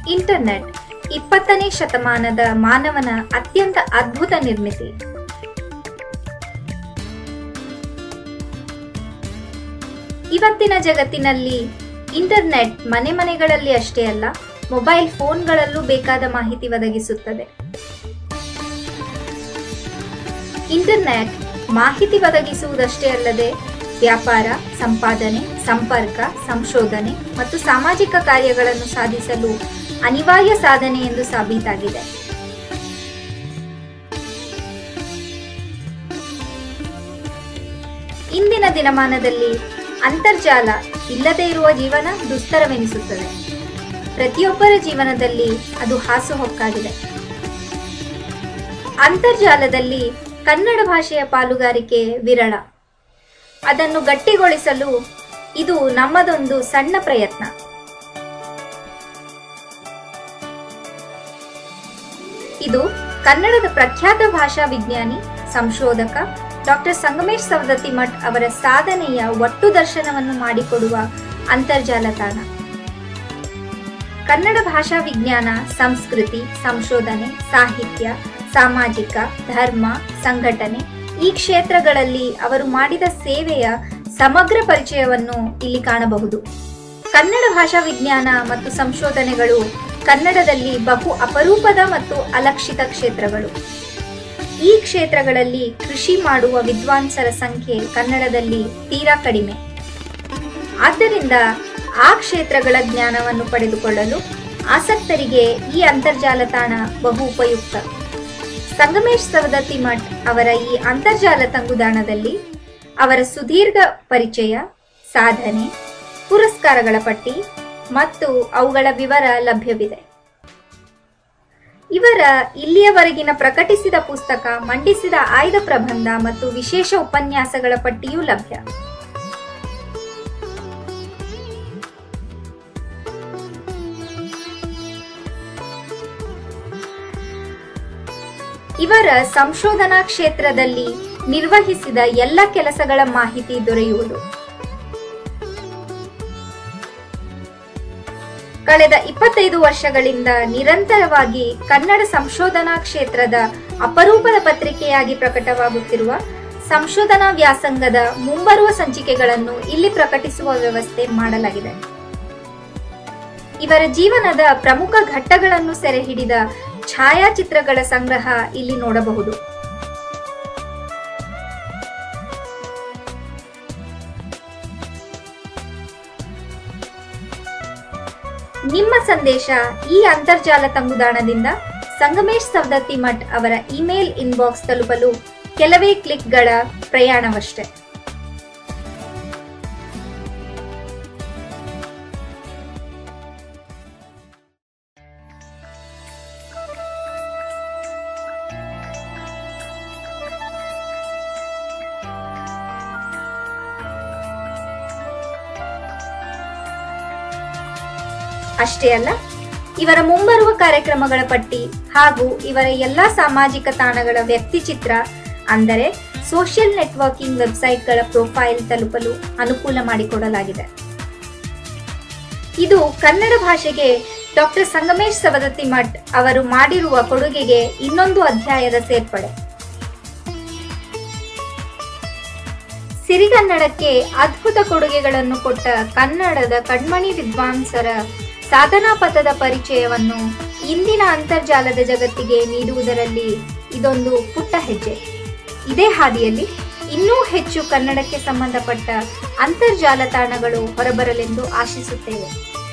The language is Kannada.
ಇಂಟರ್ನೆಟ್ ಇಪ್ಪತ್ತನೇ ಶತಮಾನದ ಮಾನವನ ಅತ್ಯಂತ ಅದ್ಭುತ ನಿರ್ಮಿತಿ ಇವತ್ತಿನ ಜಗತ್ತಿನಲ್ಲಿ ಇಂಟರ್ನೆಟ್ ಮನೆ ಮನೆಗಳಲ್ಲಿ ಅಷ್ಟೇ ಅಲ್ಲ ಮೊಬೈಲ್ ಫೋನ್ಗಳಲ್ಲೂ ಬೇಕಾದ ಮಾಹಿತಿ ಒದಗಿಸುತ್ತದೆ ಇಂಟರ್ನೆಟ್ ಮಾಹಿತಿ ಒದಗಿಸುವುದಷ್ಟೇ ಅಲ್ಲದೆ ವ್ಯಾಪಾರ ಸಂಪಾದನೆ ಸಂಪರ್ಕ ಸಂಶೋಧನೆ ಮತ್ತು ಸಾಮಾಜಿಕ ಕಾರ್ಯಗಳನ್ನು ಸಾಧಿಸಲು ಅನಿವಾರ್ಯ ಸಾಧನೆ ಎಂದು ಸಾಬೀತಾಗಿದೆ ಇಂದಿನ ದಿನಮಾನದಲ್ಲಿ ಅಂತರ್ಜಾಲ ಇಲ್ಲದೆ ಇರುವ ಜೀವನ ದುಸ್ತರವೆನಿಸುತ್ತದೆ ಪ್ರತಿಯೊಬ್ಬರ ಜೀವನದಲ್ಲಿ ಅದು ಹಾಸುಹೊಕ್ಕಾಗಿದೆ ಅಂತರ್ಜಾಲದಲ್ಲಿ ಕನ್ನಡ ಭಾಷೆಯ ಪಾಲುಗಾರಿಕೆ ವಿರಳ ಅದನ್ನು ಗಟ್ಟಿಗೊಳಿಸಲು ಇದು ನಮ್ಮದೊಂದು ಸಣ್ಣ ಪ್ರಯತ್ನ ಇದು ಕನ್ನಡದ ಪ್ರಖ್ಯಾತ ಭಾಷಾ ವಿಜ್ಞಾನಿ ಸಂಶೋಧಕ ಡಾಕ್ಟರ್ ಸಂಗಮೇಶ್ ಸವದತ್ತಿ ಮಠ್ ಅವರ ಸಾಧನೆಯ ಒಟ್ಟು ದರ್ಶನವನ್ನು ಮಾಡಿಕೊಡುವ ಅಂತರ್ಜಾಲ ತಾಣ ಕನ್ನಡ ಭಾಷಾ ವಿಜ್ಞಾನ ಸಂಸ್ಕೃತಿ ಸಂಶೋಧನೆ ಸಾಹಿತ್ಯ ಸಾಮಾಜಿಕ ಧರ್ಮ ಸಂಘಟನೆ ಈ ಕ್ಷೇತ್ರಗಳಲ್ಲಿ ಅವರು ಮಾಡಿದ ಸೇವೆಯ ಸಮಗ್ರ ಪರಿಚಯವನ್ನು ಇಲ್ಲಿ ಕಾಣಬಹುದು ಕನ್ನಡ ಭಾಷಾ ವಿಜ್ಞಾನ ಮತ್ತು ಸಂಶೋಧನೆಗಳು ಕನ್ನಡದಲ್ಲಿ ಬಹು ಅಪರೂಪದ ಮತ್ತು ಅಲಕ್ಷಿತ ಕ್ಷೇತ್ರಗಳು ಈ ಕ್ಷೇತ್ರಗಳಲ್ಲಿ ಕೃಷಿ ಮಾಡುವ ವಿದ್ವಾಂಸರ ಸಂಖ್ಯೆ ಕನ್ನಡದಲ್ಲಿ ತೀರಾ ಕಡಿಮೆ ಆದ್ದರಿಂದ ಆ ಕ್ಷೇತ್ರಗಳ ಜ್ಞಾನವನ್ನು ಪಡೆದುಕೊಳ್ಳಲು ಆಸಕ್ತರಿಗೆ ಈ ಅಂತರ್ಜಾಲ ತಾಣ ಬಹು ಉಪಯುಕ್ತ ಸಂಗಮೇಶ್ ಸವದತ್ತಿ ಮಠ್ ಅವರ ಈ ಅಂತರ್ಜಾಲ ತಂಗುದಾಣದಲ್ಲಿ ಅವರ ಸುದೀರ್ಘ ಪರಿಚಯ ಸಾಧನೆ ಪುರಸ್ಕಾರಗಳ ಪಟ್ಟಿ ಮತ್ತು ಅವುಗಳ ವಿವರ ಲಭ್ಯವಿದೆ ಇವರ ಇಲ್ಲಿಯವರೆಗಿನ ಪ್ರಕಟಿಸಿದ ಪುಸ್ತಕ ಮಂಡಿಸಿದ ಆಯ್ದ ಪ್ರಬಂಧ ಮತ್ತು ವಿಶೇಷ ಉಪನ್ಯಾಸಗಳ ಪಟ್ಟಿಯೂ ಲಭ್ಯ ಇವರ ಸಂಶೋಧನಾ ಕ್ಷೇತ್ರದಲ್ಲಿ ನಿರ್ವಹಿಸಿದ ಎಲ್ಲ ಕೆಲಸಗಳ ಮಾಹಿತಿ ದೊರೆಯುವುದು ಕಳೆದ ಇಪ್ಪತ್ತೈದು ವರ್ಷಗಳಿಂದ ನಿರಂತರವಾಗಿ ಕನ್ನಡ ಸಂಶೋಧನಾ ಕ್ಷೇತ್ರದ ಅಪರೂಪದ ಪತ್ರಿಕೆಯಾಗಿ ಪ್ರಕಟವಾಗುತ್ತಿರುವ ಸಂಶೋಧನಾ ವ್ಯಾಸಂಗದ ಮುಂಬರುವ ಸಂಚಿಕೆಗಳನ್ನು ಇಲ್ಲಿ ಪ್ರಕಟಿಸುವ ವ್ಯವಸ್ಥೆ ಮಾಡಲಾಗಿದೆ ಇವರ ಜೀವನದ ಪ್ರಮುಖ ಘಟ್ಟಗಳನ್ನು ಸೆರೆ ಹಿಡಿದ ಛಾಯಾಚಿತ್ರಗಳ ಸಂಗ್ರಹ ಇಲ್ಲಿ ನೋಡಬಹುದು ನಿಮ್ಮ ಸಂದೇಶ ಈ ಅಂತರ್ಜಾಲ ತಂಗುದಾಣದಿಂದ ಸಂಗಮೇಶ್ ಸವದತ್ತಿ ಮಠ್ ಅವರ ಇಮೇಲ್ ಇನ್ಬಾಕ್ಸ್ ತಲುಪಲು ಕೆಲವೇ ಕ್ಲಿಕ್ಗಳ ಪ್ರಯಾಣವಷ್ಟೇ ಅಷ್ಟೇ ಅಲ್ಲ ಇವರ ಮುಂಬರುವ ಕಾರ್ಯಕ್ರಮಗಳ ಪಟ್ಟಿ ಹಾಗೂ ಇವರ ಎಲ್ಲಾ ಸಾಮಾಜಿಕ ತಾಣಗಳ ವ್ಯಕ್ತಿಚಿತ್ರ ಅಂದರೆ ಸೋಷಿಯಲ್ ನೆಟ್ವರ್ಕಿಂಗ್ ವೆಬ್ಸೈಟ್ಗಳ ಪ್ರೊಫೈಲ್ ತಲುಪಲು ಅನುಕೂಲ ಮಾಡಿಕೊಡಲಾಗಿದೆ ಇದು ಕನ್ನಡ ಭಾಷೆಗೆ ಡಾಕ್ಟರ್ ಸಂಗಮೇಶ್ ಸವದತ್ತಿ ಮಠ್ ಅವರು ಮಾಡಿರುವ ಕೊಡುಗೆಗೆ ಇನ್ನೊಂದು ಅಧ್ಯಾಯದ ಸೇರ್ಪಡೆ ಸಿರಿಗನ್ನಡಕ್ಕೆ ಅದ್ಭುತ ಕೊಡುಗೆಗಳನ್ನು ಕೊಟ್ಟ ಕನ್ನಡದ ಕಣ್ಮಣಿ ವಿದ್ವಾಂಸರ ಸಾಧನಾ ಪಥದ ಪರಿಚಯವನ್ನು ಇಂದಿನ ಅಂತರ್ಜಾಲದ ಜಗತ್ತಿಗೆ ನೀಡುವುದರಲ್ಲಿ ಇದೊಂದು ಪುಟ್ಟ ಹೆಜ್ಜೆ ಇದೇ ಹಾದಿಯಲ್ಲಿ ಇನ್ನೂ ಹೆಚ್ಚು ಕನ್ನಡಕ್ಕೆ ಸಂಬಂಧಪಟ್ಟ ಅಂತರ್ಜಾಲ ತಾಣಗಳು ಹೊರಬರಲೆಂದು ಆಶಿಸುತ್ತೇವೆ